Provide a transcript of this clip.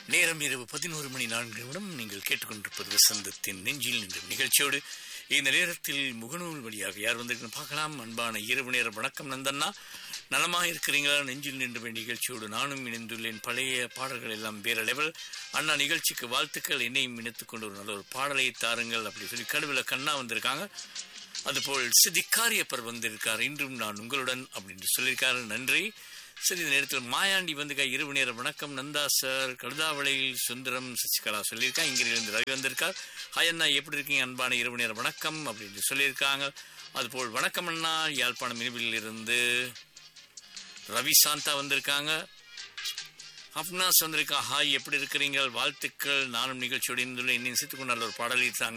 நேரம் இரவு பதினோரு மணி நான்கு நிமிடம் நீங்கள் கேட்டுக்கொண்டிருப்பது வசந்தத்தின் நெஞ்சில் நின்ற நிகழ்ச்சியோடு இந்த நேரத்தில் முகநூல் வழியாக யார் வந்திருக்கணும் பார்க்கலாம் அன்பான இரவு நேர வணக்கம் நந்தண்ணா நலமா இருக்கிறீங்களா நெஞ்சில் நின்ற நிகழ்ச்சியோடு நானும் இணைந்துள்ளேன் பழைய பாடல்கள் எல்லாம் வேற லெவல் அண்ணா நிகழ்ச்சிக்கு வாழ்த்துக்கள் என்னையும் இணைத்துக் கொண்டு ஒரு நல்ல ஒரு பாடலை தாருங்கள் அப்படி சொல்லி கடுவில கண்ணா வந்திருக்காங்க அதுபோல் சிதிக்காரியப்பர் வந்திருக்கார் இன்றும் நான் உங்களுடன் அப்படின்னு சொல்லியிருக்காரு நன்றி சரி இந்த நேரத்தில் மாயாண்டி வந்துக்கா இரவு நேர வணக்கம் நந்தா சார் கழுதாவளையில் சுந்தரம் சசிகலா சொல்லியிருக்காங்க இங்கிருந்து ரவி வந்திருக்கார் ஹாய் அண்ணா எப்படி இருக்கீங்க அன்பான இரவு நேர வணக்கம் அப்படின்னு சொல்லியிருக்காங்க அதுபோல் வணக்கம் அண்ணா யாழ்ப்பாணம் இனிவில் இருந்து ரவி சாந்தா வந்திருக்காங்க அப்னாஸ் வந்திருக்கா ஹாய் எப்படி இருக்கிறீங்க வாழ்த்துக்கள் நானும் நிகழ்ச்சியோடு இருந்துள்ள என்னை சேர்த்துக்கொண்டு நல்ல ஒரு பாடலை தாங்க